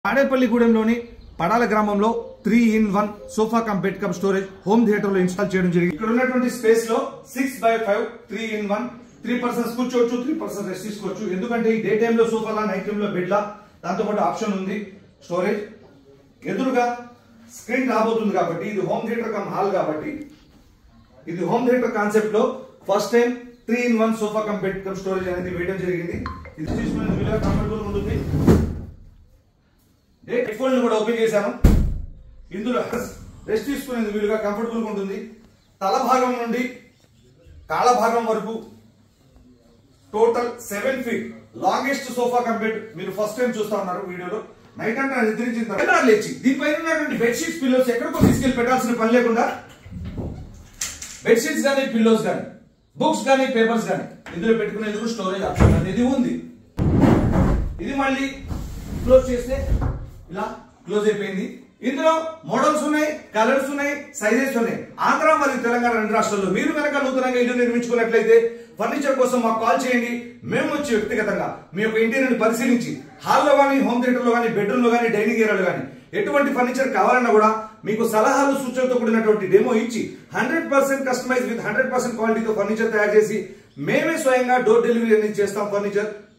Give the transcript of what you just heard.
తాడేపల్లిగూడెంలోని పడాల గ్రామంలో three in one sofa cum bed cum storage home theatre లో install చేయడం జరిగింది ఇక్కడ ఉన్నటువంటి స్పేస్ లో six by five three in one three persons కూర్చోవచ్చు త్రీ పర్సన్స్ రెస్ట్ తీసుకోవచ్చు ఎందుకంటే ఈ డే టైమ్ లో సోఫాలా నైట్ టైమ్ లో బెడ్ లా దాంతో పాటు ఆప్షన్ ఉంది స్టోరేజ్ ఎదురుగా స్క్రీన్ రాబోతుంది కాబట్టి ఇది హోమ్ థియేటర్ కమ్ హాల్ కాబట్టి ఇది హోమ్ థియేటర్ కాన్సెప్ట్ లో first time three in one sofa cum bed cum storage అనేది వేయడం జరిగింది ఇది తీసుకునే వీలుగా కంఫర్టబుల్ ఉంటుంది హెడ్ ఫోన్ కూడా ఓపెన్ చేశాను ఇందులో రెస్ట్ తీసుకునేందుకు వీలుగా కంఫర్టబుల్ ఉంటుంది తల భాగం నుండి కాళ్ళ భాగం వరకు total seven feet longest sofa కంపెట్ మీరు ఫస్ట్ టైం చూస్తా ఉన్నారు వీడియోలో నైట్ అంటే నిద్రించిన తర్వాత లేచి దీనిపైన ఉన్నటువంటి బెడ్షీట్స్ పిల్లోస్ ఎక్కడికో తీసుకెళ్లి పెట్టాల్సిన పని లేకుండా బెడ్షీట్స్ కానీ పిల్లోస్ కానీ బుక్స్ కానీ పేపర్స్ కానీ ఇందులో పెట్టుకునేందుకు స్టోరేజ్ ఆప్షన్ అనేది ఉంది ఇది మళ్ళీ క్లోజ్ చేస్తే ఇలా క్లోజ్ అయిపోయింది ఇందులో మోడల్స్ ఉన్నాయి కలర్స్ ఉన్నాయి సైజెస్ ఉన్నాయి ఆంధ్ర మరియు తెలంగాణ రెండు రాష్ట్రాల్లో మీరు కనుక నూతనంగా ఇల్లు నిర్మించుకున్నట్లయితే ఫర్నిచర్ కోసం మాకు కాల్ చేయండి మేము వచ్చి వ్యక్తిగతంగా మీ యొక్క ఇంటీరియర్ పరిశీలించి హాల్లో కానీ హోమ్ థియేటర్ లో కానీ బెడ్రూమ్ లో కానీ డైనింగ్ ఏరియాలో కానీ ఎటువంటి ఫర్నిచర్ కావాలన్నా కూడా మీకు సలహాలు సూచనలతో కూడినటువంటి డెమో ఇచ్చి hundred percent customise with hundred percent క్వాలిటీతో ఫర్నిచర్ తయారు చేసి మేమే స్వయంగా డోర్ డెలివరీ అనేది చేస్తాం ఫర్నిచర్